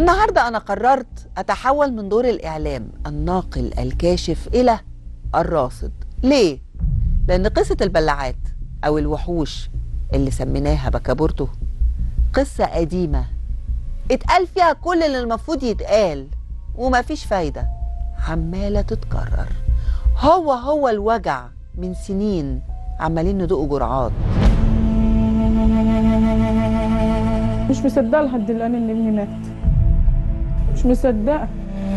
النهارده انا قررت اتحول من دور الاعلام الناقل الكاشف الى الراصد ليه لان قصه البلاعات او الوحوش اللي سميناها بكابورتو قصه قديمه اتقال فيها كل اللي المفروض يتقال ومفيش فايده عماله تتكرر هو هو الوجع من سنين عمالين ندوق جرعات مش مصدقه لحد الان ان ابني مات مش مصدقه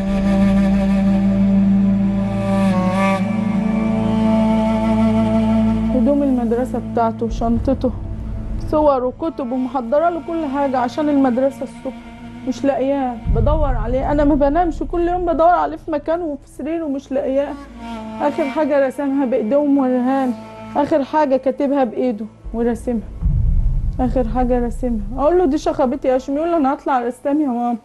هدوم المدرسة بتاعته وشنطته صور وكتب ومحضرة له كل حاجة عشان المدرسة الصبح مش لاقياه بدور عليه أنا ما بنامش كل يوم بدور عليه في مكانه وفي سريره مش لاقياه آخر حاجة رسمها بإيديهم ورهان آخر حاجة كاتبها بإيده ورسمها اخر حاجه راسمها اقول له دي شخبتي يا هاشم يقول لي انا هطلع رسام يا ماما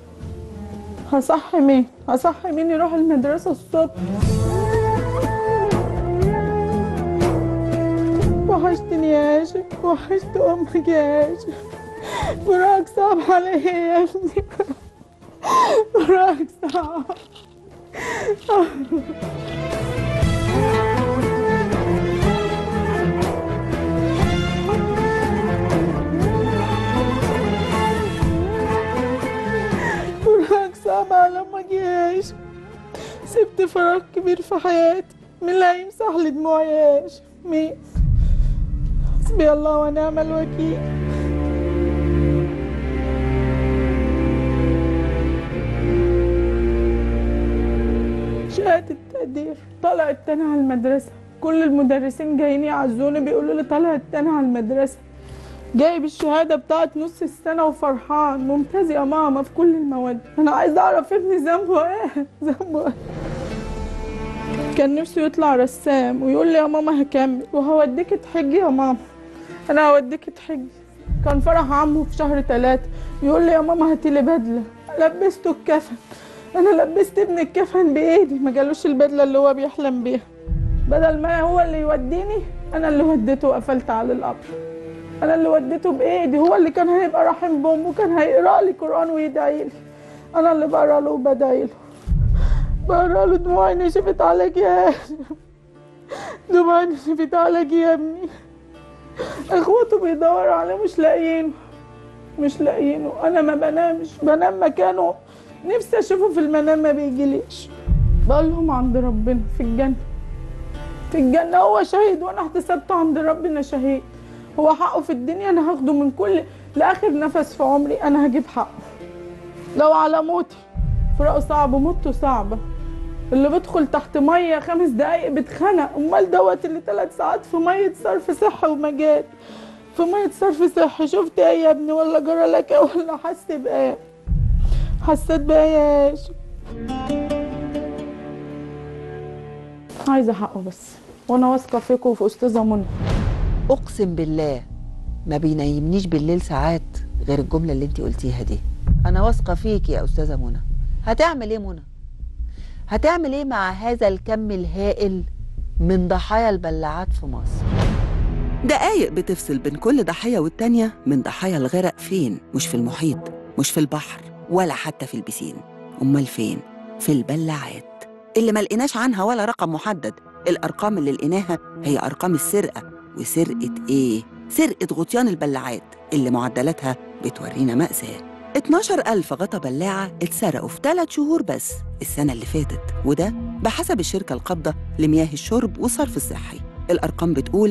هصحي مين هصحي مين يروح المدرسه الصبح وحشتني يا هاشم وحشت امك يا هاشم فراقك صعب عليا يا ابني فراقك صعب فراق صعب على ما جيش سبت فراغ كبير في حياتي مين اللي هيمسح لي دموعي يا هاشم مين حسبي الله ونعم الوكيل شهادة تقدير طلعت تاني على المدرسة كل المدرسين جايين يعزوني بيقولوا لي طلعت تاني على المدرسة جايب الشهاده بتاعت نص السنه وفرحان ممتاز يا ماما في كل المواد انا عايزه اعرف ابني ذنبه ايه ذنبه ايه كان نفسه يطلع رسام ويقول لي يا ماما هكمل وهوديك تحجي يا ماما انا هوديك تحجي كان فرح عمه في شهر ثلاثة يقول لي يا ماما هاتي لي بدله لبسته الكفن انا لبست ابني الكفن بايدي ما جالوش البدله اللي هو بيحلم بيها بدل ما هو اللي يوديني انا اللي وديته وقفلت على القبر انا اللي وديته بايدي هو اللي كان هيبقى رحم بامه كان هيقرا لي قران ويدعي لي انا اللي بقرا له وبدعي له بقرا له دموعي نشفت عليك يا هاشم دموعي نشفت عليك يا ابني اخواته بيدوروا عليه مش لاقيينه مش لاقيينه انا ما بنامش بنام مكانه نفسي اشوفه في المنام ما بيجيليش بقول لهم عند ربنا في الجنه في الجنه هو شهيد وانا احتسبته عند ربنا شهيد هو حقه في الدنيا انا هاخده من كل لاخر نفس في عمري انا هجيب حقه لو على موتي فراقه صعب موته صعبه اللي بدخل تحت ميه خمس دقايق بتخنق امال دوت اللي ثلاث ساعات في ميه صرف صحي ومجال في ميه صرف صحي شفت ايه يا ابني ولا جرى لك ايه ولا حس بايه حسيت بايه يا هاشم عايزه حقه بس وانا واثقه فيكم وفي استاذه منى اقسم بالله ما بينيمنيش بالليل ساعات غير الجمله اللي انت قلتيها دي انا واثقه فيك يا استاذه منى هتعمل ايه منى هتعمل ايه مع هذا الكم الهائل من ضحايا البلاعات في مصر دقايق بتفصل بين كل ضحية والتانية من ضحايا الغرق فين؟ مش في المحيط مش في البحر ولا حتى في البسين أمال فين؟ في البلاعات اللي ما لقيناش عنها ولا رقم محدد الأرقام اللي لقيناها هي أرقام السرقة وسرقة إيه؟ سرقة غطيان البلاعات اللي معدلاتها بتورينا مأساة 12 ألف غطا بلاعة اتسرقوا في ثلاث شهور بس السنة اللي فاتت وده بحسب الشركة القابضة لمياه الشرب والصرف الصحي الأرقام بتقول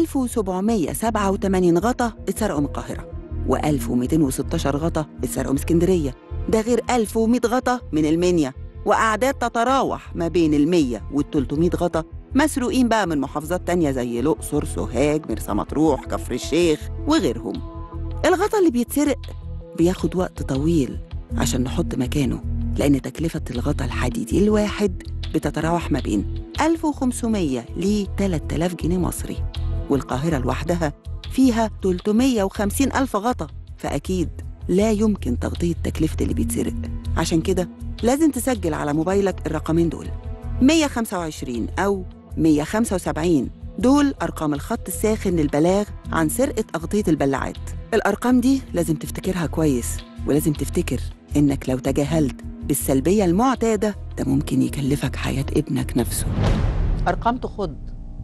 1787 غطا اتسرقوا من القاهرة و1216 غطا اتسرقوا من اسكندرية ده غير 1100 غطا من المنيا وأعداد تتراوح ما بين ال 100 وال 300 غطا مسروقين بقى من محافظات تانية زي الأقصر، سوهاج، مرسى مطروح، كفر الشيخ وغيرهم. الغطا اللي بيتسرق بياخد وقت طويل عشان نحط مكانه لأن تكلفة الغطا الحديدي الواحد بتتراوح ما بين 1500 ل 3000 جنيه مصري والقاهرة لوحدها فيها 350 ألف غطا فأكيد لا يمكن تغطية تكلفة اللي بيتسرق عشان كده لازم تسجل على موبايلك الرقمين دول 125 أو 175 دول أرقام الخط الساخن للبلاغ عن سرقة أغطية البلاعات الأرقام دي لازم تفتكرها كويس ولازم تفتكر إنك لو تجاهلت بالسلبية المعتادة ده ممكن يكلفك حياة ابنك نفسه أرقام تخض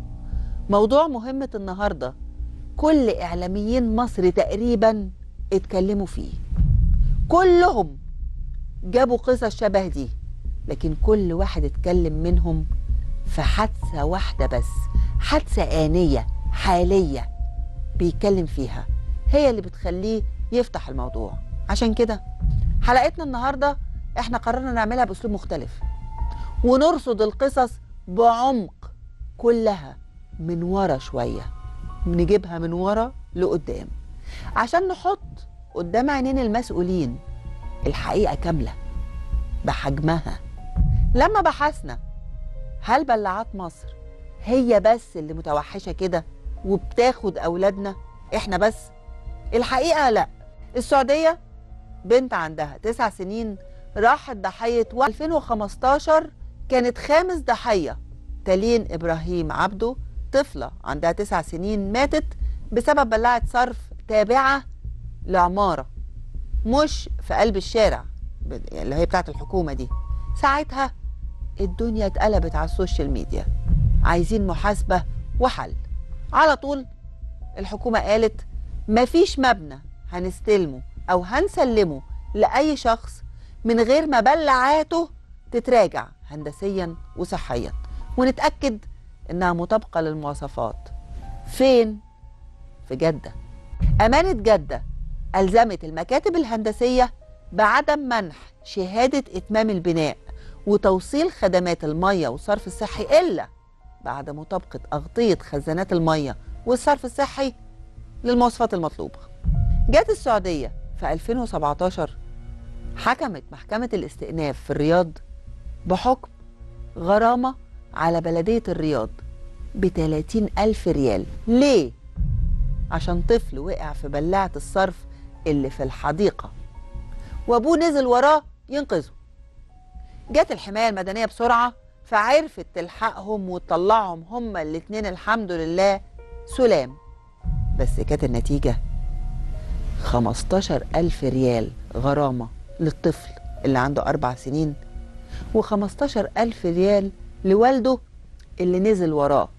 موضوع مهمة النهاردة كل إعلاميين مصر تقريبا اتكلموا فيه كلهم جابوا قصص شبه دي لكن كل واحد اتكلم منهم في حادثة واحدة بس حادثة آنية حالية بيتكلم فيها هي اللي بتخليه يفتح الموضوع عشان كده حلقتنا النهاردة احنا قررنا نعملها بأسلوب مختلف ونرصد القصص بعمق كلها من ورا شوية نجيبها من ورا لقدام عشان نحط قدام عينين المسؤولين الحقيقة كاملة بحجمها لما بحثنا هل بلعات مصر هي بس اللي متوحشة كده وبتاخد أولادنا إحنا بس الحقيقة لا السعودية بنت عندها تسع سنين راحت ضحية و 2015 كانت خامس ضحية تالين إبراهيم عبده طفلة عندها تسع سنين ماتت بسبب بلاعة صرف تابعة لعمارة مش في قلب الشارع ب- اللي هي بتاعت الحكومة دي ساعتها الدنيا اتقلبت على السوشيال ميديا عايزين محاسبة وحل على طول الحكومة قالت مفيش مبنى هنستلمه أو هنسلمه لأي شخص من غير ما بلعاته تتراجع هندسيا وصحيا ونتأكد إنها مطابقة للمواصفات فين؟ في جدة أمانة جدة ألزمت المكاتب الهندسية بعدم منح شهادة إتمام البناء وتوصيل خدمات المية والصرف الصحي إلا بعد مطابقة أغطية خزانات المية والصرف الصحي للمواصفات المطلوبة جت السعودية في 2017 حكمت محكمة الاستئناف في الرياض بحكم غرامة على بلدية الرياض بتلاتين ألف ريال ليه؟ عشان طفل وقع في بلاعة الصرف اللي في الحديقة وأبوه نزل وراه ينقذه جت الحماية المدنية بسرعة فعرفت تلحقهم وتطلعهم هما الاتنين الحمد لله سلام بس كانت النتيجة 15 ألف ريال غرامة للطفل اللي عنده أربع سنين و15 ألف ريال لوالده اللي نزل وراه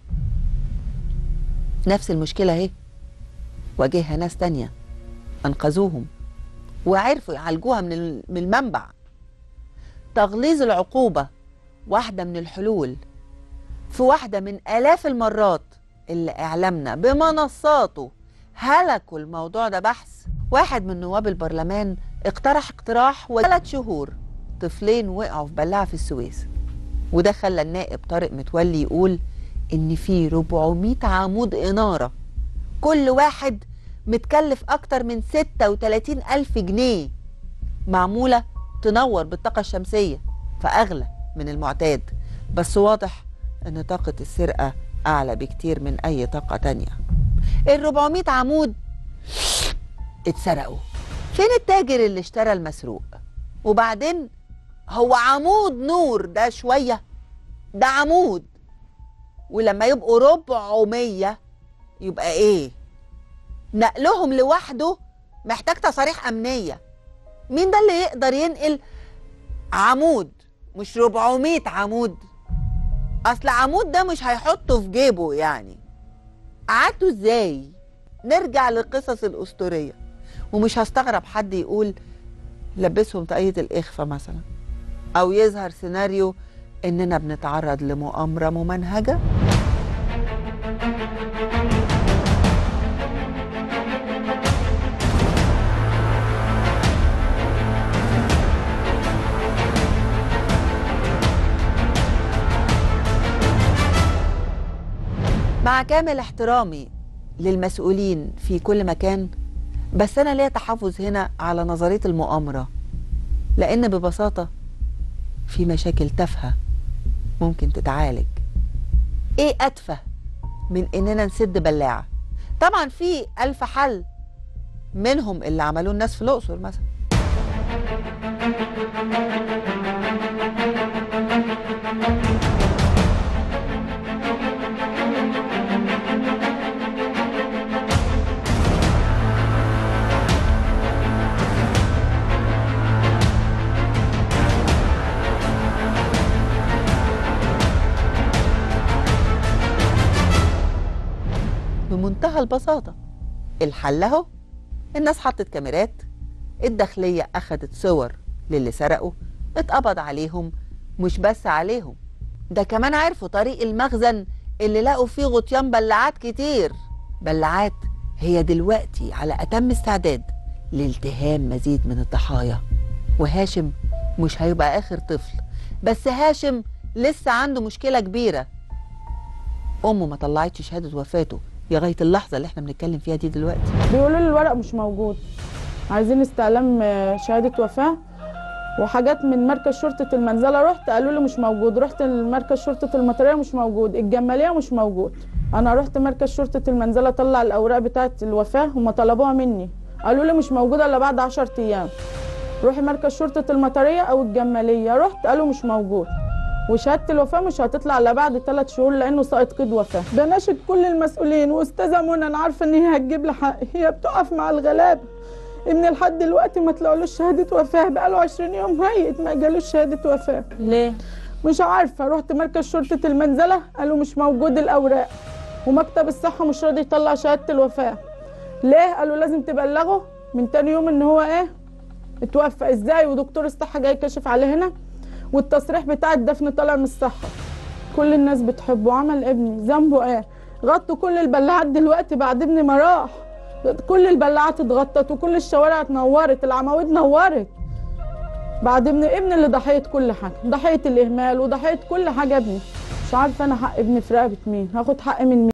نفس المشكلة اهي واجهها ناس تانية أنقذوهم وعرفوا يعالجوها من ال- من المنبع تغليظ العقوبة واحدة من الحلول في واحدة من آلاف المرات اللي إعلامنا بمنصاته هلكوا الموضوع ده بحث واحد من نواب البرلمان اقترح اقتراح وثلاث شهور طفلين وقعوا في بلاعة في السويس وده خلى النائب طارق متولي يقول إن في 400 عمود إنارة كل واحد متكلف أكتر من 36 ألف جنيه معمولة تنور بالطاقة الشمسية فأغلى من المعتاد بس واضح إن طاقة السرقة أعلى بكتير من أي طاقة تانية ال 400 عمود اتسرقوا فين التاجر اللي اشترى المسروق وبعدين هو عمود نور ده شوية ده عمود ولما يبقوا 400 يبقى ايه نقلهم لوحده محتاج تصاريح أمنية مين ده اللي يقدر ينقل عمود مش 400 عمود اصل عمود ده مش هيحطه في جيبه يعني قعدتوا ازاي نرجع للقصص الاسطوريه ومش هستغرب حد يقول لبسهم طاقية الإخفاء مثلا أو يظهر سيناريو إننا بنتعرض لمؤامرة ممنهجة مع كامل احترامي للمسؤولين في كل مكان بس انا ليا تحفظ هنا على نظريه المؤامره لان ببساطه في مشاكل تافهه ممكن تتعالج ايه اتفه من اننا نسد بلاعه طبعا في الف حل منهم اللي عملوه الناس في الاقصر مثلا بمنتهى البساطة الحل اهو الناس حطت كاميرات الداخلية أخدت صور للي سرقوا اتقبض عليهم مش بس عليهم ده كمان عرفوا طريق المخزن اللي لقوا فيه غطيان بلعات كتير بلعات هي دلوقتي على أتم استعداد لالتهام مزيد من الضحايا وهاشم مش هيبقى آخر طفل بس هاشم لسه عنده مشكلة كبيرة أمه ما طلعتش شهادة وفاته لغاية اللحظة اللي احنا بنتكلم فيها دي دلوقتي بيقولوا لي الورق مش موجود عايزين استعلام آه، شهادة وفاة وحاجات من مركز شرطة المنزلة رحت قالوا لي مش موجود رحت مركز شرطة المطرية مش موجود الجمالية مش موجود أنا رحت مركز شرطة المنزلة أطلع الأوراق بتاعة الوفاة هم طلبوها مني قالوا لي مش موجودة إلا بعد 10 أيام روحي مركز شرطة المطرية أو الجمالية رحت قالوا مش موجود وشهادة الوفاة مش هتطلع إلا بعد ثلاث شهور لأنه ساقط قيد وفاة بناشد كل المسؤولين وأستاذة منى أنا عارفة إن هي هتجيب لي حقي هي بتقف مع الغلابة ابني لحد دلوقتي ما طلعلوش شهادة وفاة بقاله 20 يوم ميت ما جالوش شهادة وفاة ليه؟ مش عارفة رحت مركز شرطة المنزلة قالوا مش موجود الأوراق ومكتب الصحة مش راضي يطلع شهادة الوفاة ليه؟ قالوا لازم تبلغوا من تاني يوم إن هو إيه؟ اتوفى إزاي ودكتور الصحة جاي كشف عليه هنا والتصريح بتاع الدفن طالع من الصحة كل الناس بتحبه عمل ابني ذنبه إيه؟ غطوا كل البلاعات دلوقتي بعد ابني ما راح كل البلاعات اتغطت وكل الشوارع اتنورت العواميد نورت بعد ابن ابن اللي ضحيه كل حاجه ضحيه الاهمال وضحيه كل حاجه ابني مش عارفه انا حق ابني في رقبه مين هاخد حق من مين